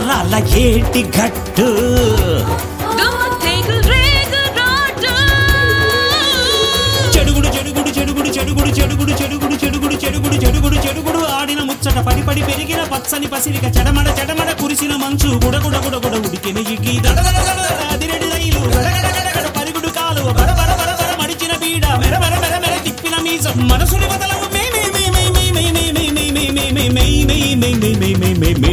సంబరాల ఏటి గట్టు దోతెగు రేగు రోడ్డు చెడుగుడు చెడుగుడు చెడుగుడు చెడుగుడు చెడుగుడు చెడుగుడు చెడుగుడు చెడుగుడు చెడుగుడు చెడుగుడు ఆడిన ముచ్చట పడి పడి పెరిగిన పచ్చని పసిరిక చెడమడ చెడమడ కురిసిన మంచు గుడగుడ గుడగుడ ఉడికిన ఇగ్గి దడ దడ దడ దడ అదిరెడి రైలు గడగడ గడగడ పరిగుడు కాలువ బడ బడ బడ బడ మడిచిన బీడ మెర మెర మెర మెర తిప్పిన మీసం మనసుని వదలవు మే మే మే మే మే మే మే మే మే మే మే మే మే మే మే మే మే మే మే